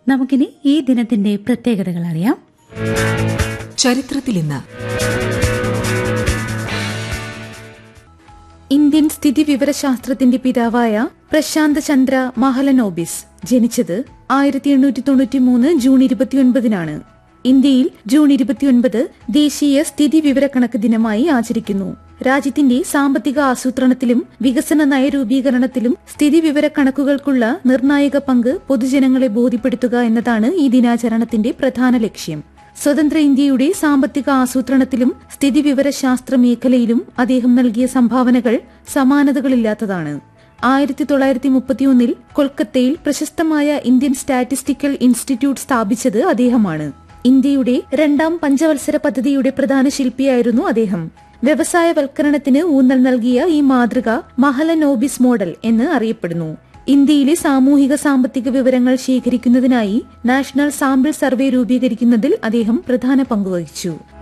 നമുക്കിനി ഈ ദിനത്തിന്റെ പ്രത്യേകതകൾ അറിയാം ചരിത്രത്തിൽ ഇന്ന് ഇന്ത്യൻ സ്ഥിതിവിവരശാസ്ത്രത്തിന്റെ പിതാവായ പ്രശാന്ത് ചന്ദ്ര മഹലനോബിസ് ജനിച്ചത് ആയിരത്തി എണ്ണൂറ്റി തൊണ്ണൂറ്റി മൂന്ന് ജൂൺ ഇരുപത്തിയൊൻപതിനാണ് ഇന്ത്യയിൽ ജൂൺ ഇരുപത്തിയൊൻപത് ദേശീയ സ്ഥിതിവിവരക്കണക്ക് ദിനമായി ആചരിക്കുന്നു രാജ്യത്തിന്റെ സാമ്പത്തിക ആസൂത്രണത്തിലും വികസന നയരൂപീകരണത്തിലും സ്ഥിതിവിവരക്കണക്കുകൾക്കുള്ള നിർണായക പങ്ക് പൊതുജനങ്ങളെ ബോധ്യപ്പെടുത്തുക എന്നതാണ് ഈ ദിനാചരണത്തിന്റെ പ്രധാന ലക്ഷ്യം സ്വതന്ത്ര ഇന്ത്യയുടെ സാമ്പത്തിക ആസൂത്രണത്തിലും സ്ഥിതിവിവരശാസ്ത്ര മേഖലയിലും അദ്ദേഹം നൽകിയ സംഭാവനകൾ സമാനതകളില്ലാത്തതാണ് ആയിരത്തി തൊള്ളായിരത്തി മുപ്പത്തിയൊന്നിൽ കൊൽക്കത്തയിൽ പ്രശസ്തമായ ഇന്ത്യൻ സ്റ്റാറ്റിസ്റ്റിക്കൽ ഇൻസ്റ്റിറ്റ്യൂട്ട് സ്ഥാപിച്ചത് അദ്ദേഹമാണ് ഇന്ത്യയുടെ രണ്ടാം പഞ്ചവത്സര പദ്ധതിയുടെ പ്രധാന ശില്പിയായിരുന്നു അദ്ദേഹം വ്യവസായവൽക്കരണത്തിന് ഊന്നൽ നൽകിയ ഈ മാതൃക മഹലനോബിസ് മോഡൽ എന്ന് അറിയപ്പെടുന്നു ഇന്ത്യയിലെ സാമൂഹിക സാമ്പത്തിക വിവരങ്ങൾ ശേഖരിക്കുന്നതിനായി നാഷണൽ സാമ്പിൾ സർവേ രൂപീകരിക്കുന്നതിൽ അദ്ദേഹം പ്രധാന പങ്കുവഹിച്ചു